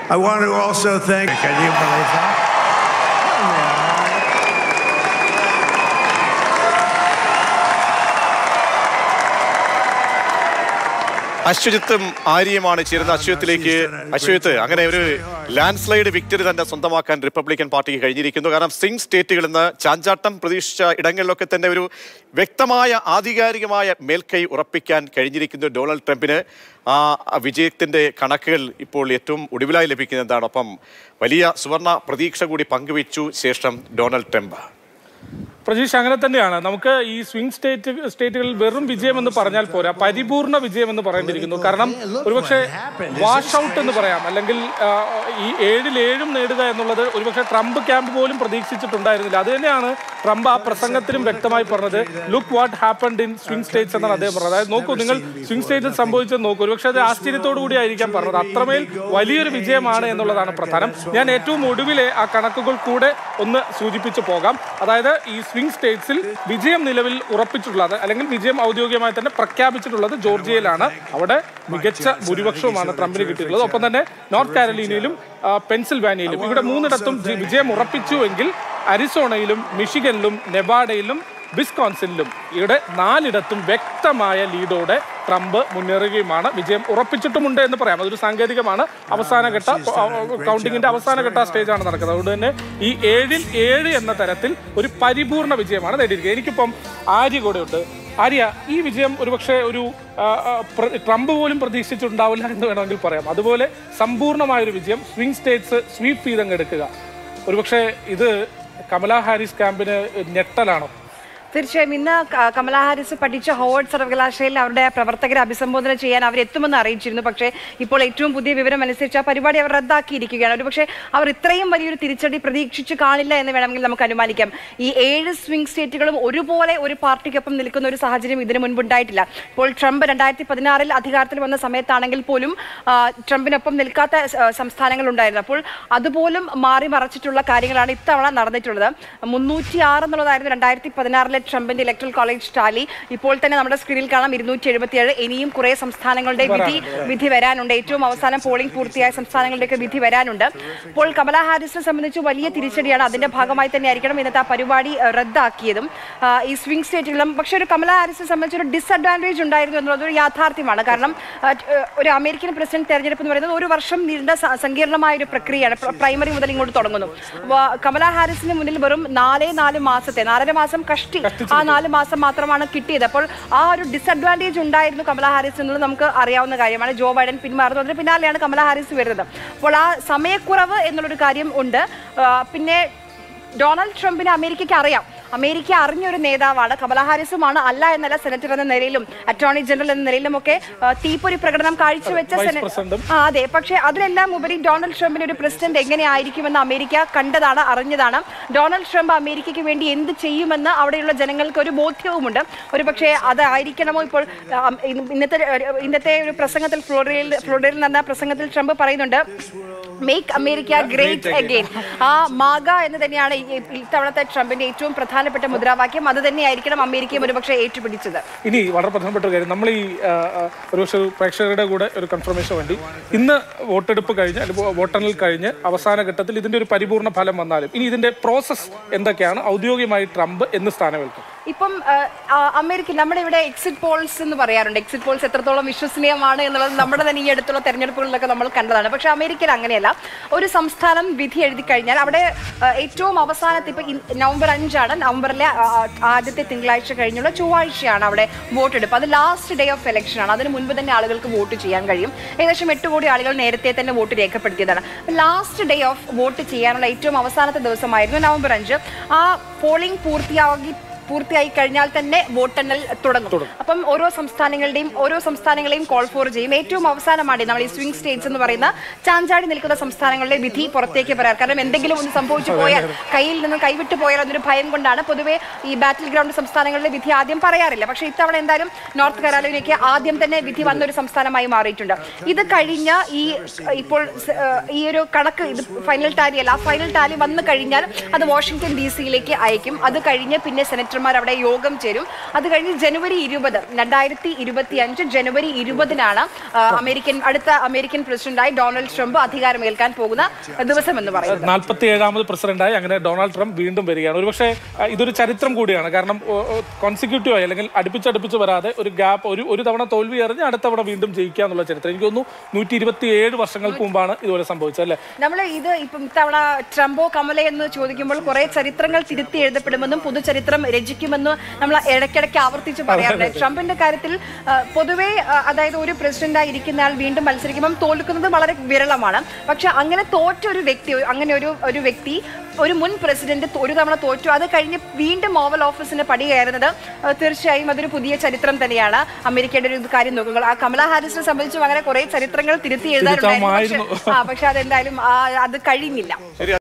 I want to also thank. Can you believe that? അശ്വജിത്തും ആര്യയുമാണ് ചേരുന്ന അശ്വത്തിലേക്ക് അശ്വജിത്ത് അങ്ങനെ ഒരു ലാൻഡ് സ്ലൈഡ് വിക്ടറി തന്നെ സ്വന്തമാക്കാൻ റിപ്പബ്ലിക്കൻ പാർട്ടിക്ക് കഴിഞ്ഞിരിക്കുന്നു കാരണം സ്വിംഗ് സ്റ്റേറ്റുകളിൽ നിന്ന് ചാഞ്ചാട്ടം പ്രതീക്ഷിച്ച ഇടങ്ങളിലൊക്കെ തന്നെ ഒരു വ്യക്തമായ ആധികാരികമായ മേൽക്കൈ ഉറപ്പിക്കാൻ കഴിഞ്ഞിരിക്കുന്നു ഡൊണാൾഡ് ട്രംപിന് ആ വിജയത്തിന്റെ കണക്കുകൾ ഇപ്പോൾ ഏറ്റവും ഒടുവിലായി ലഭിക്കുന്നത് എന്താണ് ഒപ്പം വലിയ സുവർണ പ്രതീക്ഷ കൂടി പങ്കുവച്ചു ശേഷം ഡൊണാൾഡ് ട്രംപ് പ്രജീഷ് അങ്ങനെ തന്നെയാണ് നമുക്ക് ഈ സ്വിംഗ് സ്റ്റേറ്റ് സ്റ്റേറ്റുകളിൽ വെറും വിജയം എന്ന് പറഞ്ഞാൽ പോരാ പരിപൂർണ വിജയം എന്ന് പറയേണ്ടിയിരിക്കുന്നു കാരണം ഒരുപക്ഷെ വാഷ് ഔട്ട് എന്ന് പറയാം അല്ലെങ്കിൽ ആ, ഈ ഏഴിൽ ഏഴും നേടുക എന്നുള്ളത് ഒരുപക്ഷെ ട്രംപ് ക്യാമ്പ് പോലും പ്രതീക്ഷിച്ചിട്ടുണ്ടായിരുന്നില്ല അത് തന്നെയാണ് ട്രംപ് ആ പ്രസംഗത്തിലും വ്യക്തമായി പറഞ്ഞത് look what happened in swing states എന്നാണ് അദ്ദേഹം പറഞ്ഞത് അതായത് നോക്കൂ നിങ്ങൾ സ്വിംഗ് സ്റ്റേറ്റിൽ സംഭവിച്ചത് നോക്കൂ ഒരുപക്ഷെ അത് ആശ്ചര്യത്തോടു കൂടി ആയിരിക്കാം പറഞ്ഞത് അത്രമേൽ വലിയൊരു വിജയമാണ് എന്നുള്ളതാണ് പ്രധാനം ഞാൻ ഏറ്റവും ഒടുവിലെ ആ കണക്കുകൾ കൂടെ ഒന്ന് സൂചിപ്പിച്ചു പോകാം അതായത് ഈ സ്വിംഗ് സ്റ്റേറ്റ്സിൽ വിജയം നിലവിൽ ഉറപ്പിച്ചിട്ടുള്ളത് അല്ലെങ്കിൽ വിജയം ഔദ്യോഗികമായി തന്നെ പ്രഖ്യാപിച്ചിട്ടുള്ളത് ജോർജിയയിലാണ് അവിടെ മികച്ച ഭൂരിപക്ഷവുമാണ് ട്രംപിന് കിട്ടിയിട്ടുള്ളത് ഒപ്പം തന്നെ നോർത്ത് കാരലീനയിലും ആ, പെൻസിൽവാനിയയിലും ഇവിടെ മൂന്നിടത്തും ജി- വിജയം ഉറപ്പിച്ചുവെങ്കിൽ അരിസോണയിലും മിഷിഗനിലും നെവാഡയിലും വിസ്കോൺസിനിലും ഇവിടെ നാലിടത്തും വ്യക്തമായ ലീഡോടെ ട്രംപ് മുന്നേറുകയുമാണ് വിജയം ഉറപ്പിച്ചിട്ടുമുണ്ട് എന്ന് പറയാം അതൊരു സാങ്കേതികമാണ് അവസാനഘട്ട കൗണ്ടിങ്ങിന്റെ അവസാനഘട്ട സ്റ്റേജാണ് നടക്കുന്നത് അതുകൊണ്ട് തന്നെ ഈ ഏഴിൽ ഏഴ് എന്ന തരത്തിൽ ഒരു പരിപൂർണ വിജയമാണ് നേടിയിരിക്കുന്നത് എനിക്കിപ്പം ആര്യ കൂടെ ഉണ്ട് ആര്യ ഈ വിജയം ഒരുപക്ഷെ ഒരു ആ, ആ, പ്ര- ട്രംപ് പോലും പ്രതീക്ഷിച്ചിട്ടുണ്ടാവില്ല എന്ന് വേണമെങ്കിൽ പറയാം അതുപോലെ സമ്പൂർണ്ണമായൊരു വിജയം സ്വിംഗ് സ്റ്റേറ്റ്സ് സ്വീപ്പ് ചെയ്തങ്ങെടുക്കുക ഒരുപക്ഷെ ഇത് കമലാ ഹാരിസ് ക്യാമ്പിന് ഞെട്ടലാണോ തീർച്ചയായും ഇന്ന് ക- കമലാ ഹാരിസ് പഠിച്ച ഹോവാർഡ് സർവകലാശാലയിൽ അവരുടെ പ്രവർത്തകരെ അഭിസംബോധന ചെയ്യാൻ അവരെത്തുമെന്ന് അറിയിച്ചിരുന്നു പക്ഷേ ഇപ്പോൾ ഏറ്റവും പുതിയ വിവരം അനുസരിച്ച് ആ പരിപാടി അവർ റദ്ദാക്കിയിരിക്കുകയാണ് ഒരുപക്ഷെ അവർ ഇത്രയും വലിയൊരു തിരിച്ചടി പ്രതീക്ഷിച്ച് കാണില്ല എന്ന് വേണമെങ്കിൽ നമുക്ക് അനുമാനിക്കാം ഈ ഏഴ് സ്വിംഗ് സ്റ്റേറ്റുകളും ഒരുപോലെ ഒരു പാർട്ടിക്കൊപ്പം നിൽക്കുന്ന ഒരു സാഹചര്യം ഇതിനു മുൻപ് ഉണ്ടായിട്ടില്ല ഇപ്പോൾ ട്രംപ് രണ്ടായിരത്തി പതിനാറിൽ അധികാരത്തിൽ വന്ന സമയത്താണെങ്കിൽ പോലും ആ, ട്രംപിനൊപ്പം നിൽക്കാത്ത ആ, സംസ്ഥാനങ്ങൾ ഉണ്ടായിരുന്നു അപ്പോൾ അതുപോലും മാറി മറച്ചിട്ടുള്ള കാര്യങ്ങളാണ് ഇത്തവണ നടന്നിട്ടുള്ളത് മുന്നൂറ്റി ആറ് എന്നുള്ളതായിരുന്നു രണ്ടായിരത്തി പതിനാറിലെ ട്രംപിന്റെ ഇലക്ട്രൽ കോളേജ് ടാലി ഇപ്പോൾ തന്നെ നമ്മുടെ സ്ക്രീനിൽ കാണാം ഇരുന്നൂറ്റി എഴുപത്തിയേഴ് ഇനിയും കുറെ സംസ്ഥാനങ്ങളുടെ വിധി വിധി വരാനുണ്ട് ഏറ്റവും അവസാനം പോളിംഗ് പൂർത്തിയായ സംസ്ഥാനങ്ങളുടെയൊക്കെ വിധി വരാനുണ്ട് ഇപ്പോൾ കമലാ ഹാരിസിനെ സംബന്ധിച്ച് വലിയ തിരിച്ചടിയാണ് അതിന്റെ ഭാഗമായി തന്നെ ആയിരിക്കണം ഇന്നത്തെ ആ പരിപാടി ഏഹ്, റദ്ദാക്കിയതും ആ, ഈ സ്വിംഗ് സ്റ്റേറ്റുകളും പക്ഷേ ഒരു കമലാ ഹാരിസിനെ സംബന്ധിച്ച് ഒരു ഡിസഡ്വാൻറ്റേജ് ഉണ്ടായിരുന്നു എന്നുള്ളത് ഒരു യാഥാർത്ഥ്യമാണ് കാരണം ആ, ഏഹ്, ഒരു അമേരിക്കൻ പ്രസിഡന്റ് തെരഞ്ഞെടുപ്പ് എന്ന് പറയുന്നത് ഒരു വർഷം നീണ്ട സ- സങ്കീർണമായ ഒരു പ്രക്രിയയാണ് പ്ര- പ്രൈമറി മുതൽ ഇങ്ങോട്ട് തുടങ്ങുന്നു വ- കമലാ ഹാരിസിന് മുന്നിൽ വെറും നാലേ നാല് മാസത്തെ നാലര മാസം കഷ്ടി ആ നാല് മാസം മാത്രമാണ് കിട്ടിയത് അപ്പോൾ ആ ഒരു ഡിസഡ്വാൻറ്റേജ് ഉണ്ടായിരുന്നു കമലാ ഹാരിസ് എന്നുള്ളത് നമുക്ക് അറിയാവുന്ന കാര്യമാണ് ജോ ബൈഡൻ പിന്മാറുന്നു അതിന് പിന്നാലെയാണ് കമലാ ഹാരിസ് വരുന്നത് അപ്പോൾ ആ സമയക്കുറവ് എന്നുള്ളൊരു കാര്യം ഉണ്ട് ആ, പിന്നെ ഡൊണാൾഡ് ട്രംപിനെ അമേരിക്കയ്ക്ക് അറിയാം അമേരിക്ക അറിഞ്ഞൊരു നേതാവാണ് കമലാ ഹാരിസുമാണ് അല്ല എന്നല്ല സെനറ്റർ എന്ന നിലയിലും അറ്റോർണി ജനറൽ എന്ന നിലയിലും ഒക്കെ ആ, തീപ്പൊരി പ്രകടനം കാഴ്ചവെച്ച വൈസ് സെന- പ്രസിഡന്റും. ആ അതെ പക്ഷേ അതിലെല്ലാം ഉപരി ഡൊണാൾഡ് ട്രംപിന് ഒരു പ്രസിഡന്റ് എങ്ങനെയായിരിക്കുമെന്ന് അമേരിക്ക കണ്ടതാണ് അറിഞ്ഞതാണ് ഡൊണാൾഡ് ട്രംപ് അമേരിക്കയ്ക്ക് വേണ്ടി എന്ത് ചെയ്യുമെന്ന് അവിടെയുള്ള ജനങ്ങൾക്ക് ഒരു ബോധ്യവുമുണ്ട് ഒരു പക്ഷേ അതായിരിക്കണമോ ഇപ്പോൾ ആ, ഇന്ന് ഇന്നത്തെ ഇന്നത്തെ ഒരു പ്രസംഗത്തിൽ ഫ്ലോറിഡയിൽ ഫ്ലോറിഡയിൽ നടന്ന പ്രസംഗത്തിൽ ട്രംപ് പറയുന്നുണ്ട് മേക്ക് അമേരിക്ക ഗ്രേറ്റ് അഗെയിൻ ആ മാഗ എന്ന് തന്നെയാണ് ഈ- ഇത്തവണത്തെ ട്രംപിന്റെ ഏറ്റവും പ്രധാനപ്പെട്ട മുദ്രാവാക്യം അത് തന്നെയായിരിക്കണം അമേരിക്കയും ഒരുപക്ഷെ ഏറ്റുപിടിച്ചത് ഇനി വളരെ പ്രധാനപ്പെട്ട ഒരു കാര്യം നമ്മൾ ഈ ആ, ആ, ഒരുപക്ഷെ ഒരു പ്രേക്ഷകരുടെ കൂടെ ഒരു കൺഫർമേഷൻ വേണ്ടി ഇന്ന് വോട്ടെടുപ്പ് കഴിഞ്ഞ് അല്ലെങ്കിൽ വോട്ടെണ്ണൽ കഴിഞ്ഞ് അവസാന ഘട്ടത്തിൽ ഇതിന്റെ ഒരു പരിപൂർണ്ണ ഫലം വന്നാലും ഇനി ഇതിന്റെ പ്രോസസ്സ് എന്തൊക്കെയാണ് ഔദ്യോഗികമായി ട്രംപ് എന്ന് സ്ഥാനമേൽക്കും ഇപ്പം ആ, ആ, അമേരിക്ക നമ്മുടെ ഇവിടെ എക്സിറ്റ് പോൾസ് എന്ന് പറയാറുണ്ട് എക്സിറ്റ് പോൾസ് എത്രത്തോളം വിശ്വസനീയമാണ് എന്നുള്ളത് നമ്മുടെ തന്നെ ഈ അടുത്തുള്ള തെരഞ്ഞെടുപ്പുകളിലൊക്കെ നമ്മൾ കണ്ടതാണ് പക്ഷെ അമേരിക്കയിൽ അങ്ങനെയല്ല ഒരു സംസ്ഥാനം വിധി എഴുതി കഴിഞ്ഞാൽ അവിടെ ആ, ഏറ്റവും അവസാനത്തെ ഇപ്പൊ ഇൻ- നവംബർ അഞ്ചാണ് നവംബറിലെ ആ, ആ, ആദ്യത്തെ തിങ്കളാഴ്ച കഴിഞ്ഞുള്ള ചൊവ്വാഴ്ചയാണ് അവിടെ വോട്ടെടുപ്പ് അത് ലാസ്റ്റ് ഡേ ഓഫ് ഇലക്ഷൻ ആണ് അതിന് മുൻപ് തന്നെ ആളുകൾക്ക് വോട്ട് ചെയ്യാൻ കഴിയും ഏകദേശം എട്ട് കോടി ആളുകൾ നേരത്തെ തന്നെ വോട്ട് രേഖപ്പെടുത്തിയതാണ് ലാസ്റ്റ് ഡേ ഓഫ് വോട്ട് ചെയ്യാനുള്ള ഏറ്റവും അവസാനത്തെ ദിവസമായിരുന്നു നവംബർ അഞ്ച് ആ പോളിംഗ് പൂർത്തിയാക്കി പൂർത്തിയായി കഴിഞ്ഞാൽ തന്നെ വോട്ടെണ്ണൽ തുടങ്ങും അപ്പം ഓരോ സംസ്ഥാനങ്ങളുടെയും ഓരോ സംസ്ഥാനങ്ങളെയും കോൾ ഫോർ ചെയ്യും ഏറ്റവും അവസാനമാണ് നമ്മൾ ഈ സ്വിംഗ് സ്റ്റേറ്റ്സ് എന്ന് പറയുന്ന ചാഞ്ചാടി നിൽക്കുന്ന സംസ്ഥാനങ്ങളുടെ വിധി പുറത്തേക്ക് പറയാറ് കാരണം എന്തെങ്കിലും ഒന്ന് സംഭവിച്ചു പോയാൽ കയ്യിൽ നിന്ന് കൈവിട്ട് പോയാൽ എന്നൊരു ഭയം കൊണ്ടാണ് പൊതുവെ ഈ ബാറ്റിൽ ഗ്രൗണ്ട് സംസ്ഥാനങ്ങളിലെ വിധി ആദ്യം പറയാറില്ല പക്ഷേ ഇത്തവണ എന്തായാലും നോർത്ത് കരോലിനയ്ക്ക് ആദ്യം തന്നെ വിധി വന്ന ഒരു സംസ്ഥാനമായി മാറിയിട്ടുണ്ട് ഇത് കഴിഞ്ഞ ഈ ഇപ്പോൾ സ- ഏഹ് ഈ ഒരു കണക്ക് ഇത് ഫൈനൽ ടാലി അല്ല ആ ഫൈനൽ ടാലി വന്നു കഴിഞ്ഞാൽ അത് വാഷിംഗ്ടൺ ഡി സിയിലേക്ക് അയക്കും അത് കഴിഞ്ഞ് പിന്നെ സെനറ്റ് സെനറ്റർമാർ അവിടെ യോഗം ചേരും അത് കഴിഞ്ഞ് ജനുവരി ഇരുപത് രണ്ടായിരത്തി ഇരുപത്തി അഞ്ച് ജനുവരി ഇരുപതിനാണ് ആ, അമേരിക്കൻ അടുത്ത അമേരിക്കൻ പ്രസിഡന്റായി ഡൊണാൾഡ് ട്രംപ് അധികാരമേൽക്കാൻ പോകുന്ന ദിവസം എന്ന് പറയുന്നത് നാൽപ്പത്തി ഏഴാമത് പ്രസിഡന്റായി അങ്ങനെ ഡൊണാൾഡ് ട്രംപ് വീണ്ടും വരികയാണ് ഒരുപക്ഷെ അഹ് ഇതൊരു ചരിത്രം കൂടിയാണ് കാരണം കോൺസിക്യൂട്ടീവായി അല്ലെങ്കിൽ അടുപ്പിച്ചടുപ്പിച്ച് വരാതെ ഒരു ഗ്യാപ്പ് ഒരു ഒരു തവണ തോൽവി എറിഞ്ഞ് അടുത്ത തവണ വീണ്ടും ജയിക്കുക എന്നുള്ള ചരിത്രം എനിക്ക് തോന്നുന്നു നൂറ്റി ഇരുപത്തി ഏഴ് വർഷങ്ങൾക്ക് മുമ്പാണ് ഇതുപോലെ സംഭവിച്ചത് അല്ലേ നമ്മൾ ഇത് ഇപ്പം ഇത്തവണ ട്രംപോ കമല എന്ന് ചോദിക്കുമ്പോൾ കുറെ ചരിത്രങ്ങൾ തിരുത്തി എഴുതപ്പെടുമെന്നും പുതുചരിത്രം രചിക്കുമെന്നും നമ്മൾ ഇടയ്ക്കിടയ്ക്ക് ആവർത്തിച്ച് പറയാറുണ്ട് ട്രംപിന്റെ കാര്യത്തിൽ ആ, പൊതുവേ ആ, അതായത് ഒരു പ്രസിഡന്റായി ഇരിക്കുന്ന ആൾ വീണ്ടും മത്സരിക്കുമ്പം തോൽക്കുന്നത് വളരെ വിരളമാണ് പക്ഷെ അങ്ങനെ തോറ്റ ഒരു വ്യക്തി അങ്ങനെ ഒരു ഒരു വ്യക്തി ഒരു മുൻ പ്രസിഡന്റ് ഒരു തവണ തോറ്റു അത് കഴിഞ്ഞ് വീണ്ടും ഓവൽ ഓഫീസിന് പടി കയറുന്നത് ആ, തീർച്ചയായും അതൊരു പുതിയ ചരിത്രം തന്നെയാണ് അമേരിക്കയുടെ ഒരു കാര്യം നോക്കുക ആ കമല ഹാരിസിനെ സംബന്ധിച്ചും അങ്ങനെ കുറെ ചരിത്രങ്ങൾ തിരുത്തി എഴുതാറുണ്ടായിരുന്നു പക്ഷെ- തിരുത്താമായിരുന്നു. ആ പക്ഷെ അതെന്തായാലും ആ, അത് കഴിഞ്ഞില്ല ശരി